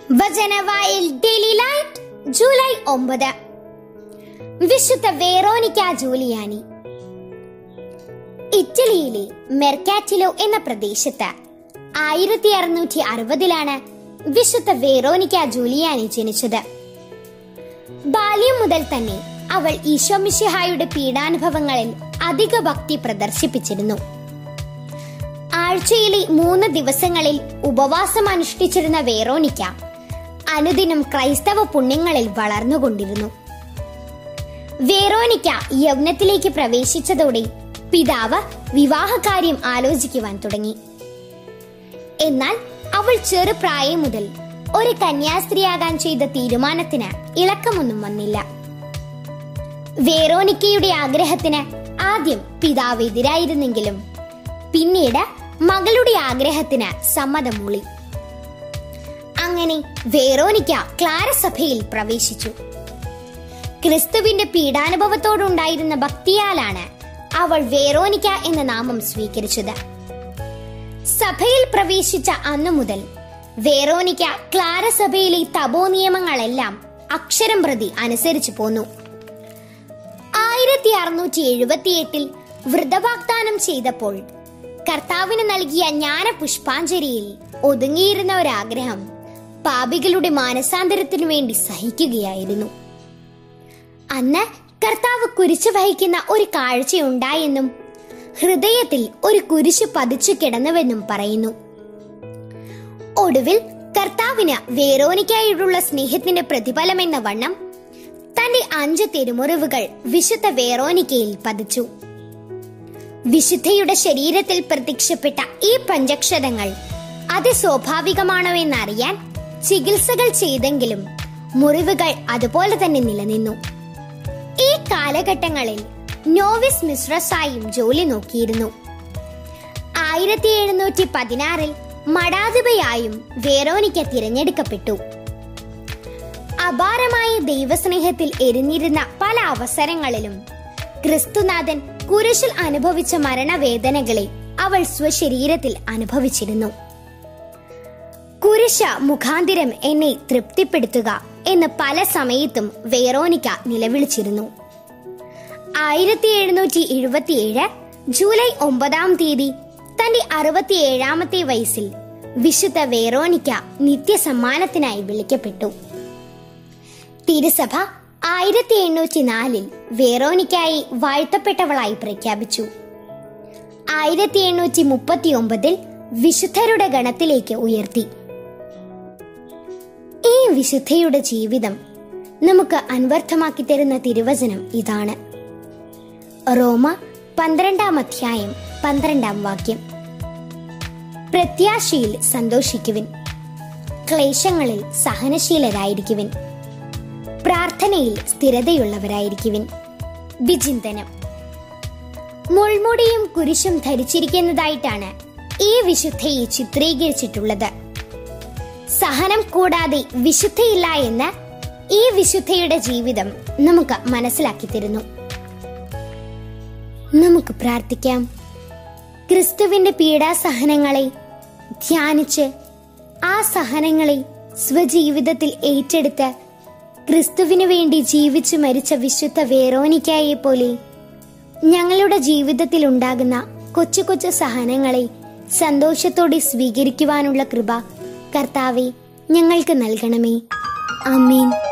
വചനവായിൽ daily light July ഒമ്പത് വിശുദ്ധ വേറോനിക്ക ജൂലിയാനി ഇറ്റലിയിലെ മെർക്കാറ്റിലോ എന്ന പ്രദേശത്ത് ആയിരത്തി അറുന്നൂറ്റി അറുപതിലാണ് വിശുദ്ധ വേറോനിക്ക ജൂലിയാനി ജനിച്ചത് ബാല്യം മുതൽ തന്നെ അവൾ ഈശോമിഷിഹായുടെ പീഡാനുഭവങ്ങളിൽ അധിക ഭക്തി പ്രദർശിപ്പിച്ചിരുന്നു ആഴ്ചയിലെ മൂന്ന് ദിവസങ്ങളിൽ ഉപവാസം അനുഷ്ഠിച്ചിരുന്ന വേറോനിക്ക അനുദിനം ക്രൈസ്തവ പുണ്യങ്ങളിൽ വളർന്നുകൊണ്ടിരുന്നു വേറോനിക്ക യൗവനത്തിലേക്ക് പ്രവേശിച്ചതോടെ പിതാവ് വിവാഹകാര്യം ആലോചിക്കുവാൻ തുടങ്ങി എന്നാൽ അവൾ ചെറുപ്രായം മുതൽ ഒരു കന്യാസ്ത്രീയാകാൻ ചെയ്ത തീരുമാനത്തിന് ഇളക്കമൊന്നും വന്നില്ല വേറോനിക്കയുടെ ആഗ്രഹത്തിന് ആദ്യം പിതാവ് എതിരായിരുന്നെങ്കിലും പിന്നീട് മകളുടെ ആഗ്രഹത്തിന് സമ്മതം മൂളി അങ്ങനെ വേറോനിക്ക ക്ലാരസഭയിൽ പ്രവേശിച്ചു ക്രിസ്തുവിന്റെ പീഡാനുഭവത്തോടുണ്ടായിരുന്ന ഭക്തിയാലാണ് അവൾ വേറോനിക്ക എന്ന നാമം സ്വീകരിച്ചത് സഭയിൽ പ്രവേശിച്ച അന്നു മുതൽ വേറോനിക്ക ക്ലാരസഭയിലെ തപോ നിയമങ്ങളെല്ലാം അക്ഷരം പ്രതി അനുസരിച്ചു പോന്നു ആയിരത്തി അറുന്നൂറ്റി എഴുപത്തിയെട്ടിൽ വൃതവാഗ്ദാനം ചെയ്തപ്പോൾ കർത്താവിന് നൽകിയ ജ്ഞാന പുഷ്പാഞ്ജലിയിൽ ഒതുങ്ങിയിരുന്ന ഒരാഗ്രഹം പാപികളുടെ മാനസാന്തരത്തിനു വേണ്ടി സഹിക്കുകയായിരുന്നു അന്ന് കർത്താവ് കുരിശ് വഹിക്കുന്ന ഒരു കാഴ്ചയുണ്ടായെന്നും ഹൃദയത്തിൽ ഒരു കുരിശ് പതിച്ചു കിടന്നുവെന്നും പറയുന്നു ഒടുവിൽ കർത്താവിന് വേറോനിക്കായുള്ള സ്നേഹത്തിന്റെ പ്രതിഫലമെന്ന വണ്ണം തന്റെ അഞ്ച് തിരുമുറിവുകൾ വിശുദ്ധ വേറോനിക്കയിൽ പതിച്ചു വിശുദ്ധയുടെ ശരീരത്തിൽ പ്രത്യക്ഷപ്പെട്ട ഈ പഞ്ചക്ഷതങ്ങൾ അതിസ്വാഭാവികമാണോ എന്നറിയാൻ ചികിത്സകൾ ചെയ്തെങ്കിലും മുറിവുകൾ അതുപോലെ തന്നെ നിലനിന്നു ഈ കാലഘട്ടങ്ങളിൽ നോവിസ് മിശ്രസായും ജോലി നോക്കിയിരുന്നു ആയിരത്തി എഴുന്നൂറ്റി പതിനാറിൽ മഠാധിപയായും വേറോനിക്ക തിരഞ്ഞെടുക്കപ്പെട്ടു അപാരമായ ദൈവസ്നേഹത്തിൽ എരിഞ്ഞിരുന്ന പല അവസരങ്ങളിലും ക്രിസ്തുനാഥൻ കുരിശിൽ അനുഭവിച്ച മരണവേദനകളെ അവൾ സ്വശരീരത്തിൽ അനുഭവിച്ചിരുന്നു കുരിശ മുഖാന്തിരം എന്നെ തൃപ്തിപ്പെടുത്തുക എന്ന് പല സമയത്തും വേറോനിക്ക നിലവിളിച്ചിരുന്നു ആയിരത്തി എഴുന്നൂറ്റി എഴുപത്തിയേഴ് ജൂലൈ ഒമ്പതാം തീയതി തന്റെ അറുപത്തിയേഴാമത്തെ വയസ്സിൽ വിശുദ്ധ വേറോനിക്ക നിത്യസമ്മാനത്തിനായി വിളിക്കപ്പെട്ടു തിരുസഭ ആയിരത്തി എണ്ണൂറ്റി നാലിൽ വേറോനിക്കായി വാഴ്ത്തപ്പെട്ടവളായി പ്രഖ്യാപിച്ചു ആയിരത്തി എണ്ണൂറ്റി മുപ്പത്തി ഒമ്പതിൽ വിശുദ്ധരുടെ ഗണത്തിലേക്ക് ഉയർത്തി ഈ വിശുദ്ധയുടെ ജീവിതം നമുക്ക് അൻവർത്ഥമാക്കി തരുന്ന തിരുവചനം ഇതാണ് റോമ പന്ത്രണ്ടാം അധ്യായം പന്ത്രണ്ടാം വാക്യം പ്രത്യാശയിൽ സന്തോഷിക്കുവിൻ ക്ലേശങ്ങളിൽ സഹനശീലരായിരിക്കുവിൻ പ്രാർത്ഥനയിൽ സ്ഥിരതയുള്ളവരായിരിക്കുവിൻ വിചിന്തനം മുൾമുടിയും കുരിശും ധരിച്ചിരിക്കുന്നതായിട്ടാണ് ഈ വിശുദ്ധയെ ചിത്രീകരിച്ചിട്ടുള്ളത് സഹനം കൂടാതെ വിശുദ്ധയില്ല എന്ന് ഈ വിശുദ്ധയുടെ ജീവിതം നമുക്ക് മനസ്സിലാക്കി തരുന്നു നമുക്ക് പ്രാർത്ഥിക്കാം ക്രിസ്തുവിന്റെ പീഡാസഹനങ്ങളെ ധ്യാനിച്ച് ആ സഹനങ്ങളെ സ്വജീവിതത്തിൽ ഏറ്റെടുത്ത് ക്രിസ്തുവിനു വേണ്ടി ജീവിച്ചു മരിച്ച വിശുദ്ധ വേറോനിക്കായെ പോലെ ഞങ്ങളുടെ ജീവിതത്തിൽ ഉണ്ടാകുന്ന കൊച്ചു കൊച്ചു സഹനങ്ങളെ സന്തോഷത്തോടെ സ്വീകരിക്കുവാനുള്ള കൃപ കർത്താവെ ഞങ്ങൾക്ക് നൽകണമേ ആമീൻ